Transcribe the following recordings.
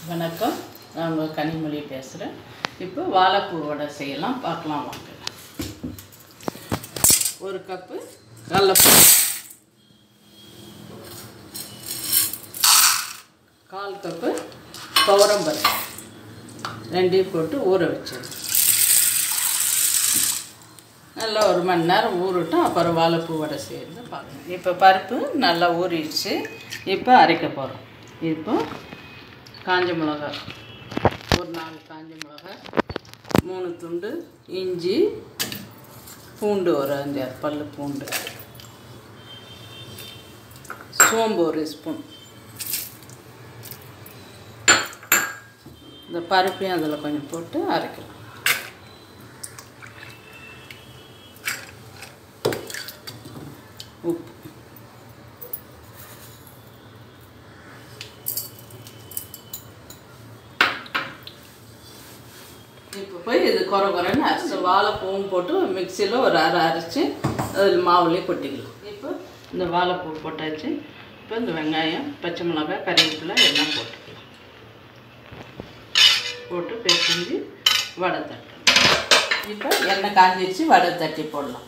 வணக்கம் நான் உங்கள் கனிமொழி பேசுகிறேன் இப்போ வாழைப்பூ வடை செய்யலாம் பார்க்கலாம் வாங்க ஒரு கப்பு கடலப்பூ கால் கப்பு துவரம்பருப்பு ரெண்டையும் போட்டு ஊற வச்சிடும் நல்லா ஒரு மணி நேரம் ஊறட்டும் அப்புறம் வாழைப்பூ வடை செய்யறது பார்க்கணும் இப்போ பருப்பு நல்லா ஊறிடுச்சு இப்போ அரைக்க போகிறோம் இப்போ காஞ்ச மிளகா ஒரு நாலு காஞ்ச மிளகா மூணு துண்டு இஞ்சி பூண்டு ஒரு அஞ்சாறு பல்லு பூண்டு சோம்பு ஒரு ஸ்பூன் இந்த பருப்பையும் அதில் கொஞ்சம் போட்டு அரைக்கலாம் உப்பு இப்போ போய் இது குறை குறைன்னு அரைச்சி வாழைப்பூவும் போட்டு மிக்சியில் ஒரு அரை அரைச்சி அதில் மாவுலேயே கொட்டிக்கலாம் இப்போ இந்த வாழைப்பூ போட்டாச்சு இப்போ இந்த வெங்காயம் பச்சை மிளகாய் கறிவேப்பிலை எல்லாம் போட்டுக்கலாம் போட்டு பிசைஞ்சு வடை தட்டணும் இப்போ எண்ணெய் காஞ்சிடுச்சு வடை தட்டி போடலாம்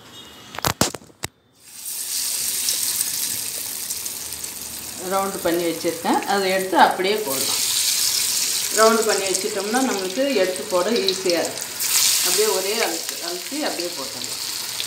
ரவுண்டு பண்ணி வச்சுருக்கேன் அதை எடுத்து அப்படியே போடலாம் ரவுண்டு பண்ணி வச்சிட்டோம்னா நம்மளுக்கு எடுத்து போட ஈஸியாக இருக்கும் அப்படியே ஒரே அழுத்து அழுத்தி அப்படியே போட்டுடலாம்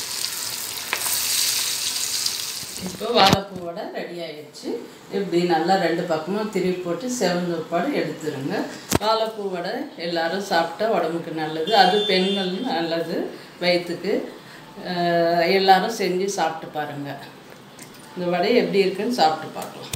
இப்போ வாழைப்பூ வடை ரெடி ஆயிடுச்சு இப்படி நல்லா ரெண்டு பக்கமும் திருப்பி போட்டு செவந்த பாடு எடுத்துருங்க வாழைப்பூ வடை எல்லாரும் சாப்பிட்டா உடம்புக்கு நல்லது அது பெண்கள் நல்லது வயிற்றுக்கு அஹ், எல்லாரும் செஞ்சு சாப்பிட்டு பாருங்கள் இந்த வடை எப்படி இருக்குன்னு சாப்பிட்டு பார்க்கலாம்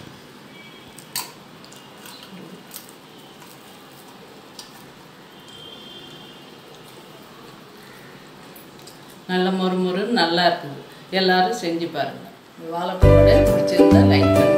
நல்ல மொறு மொறுன்னு நல்லா இருக்குது எல்லாரும் செஞ்சு பாருங்கள் வாழைப்பூ வடை பிடிச்சிருந்தா லைக் பண்ணுங்க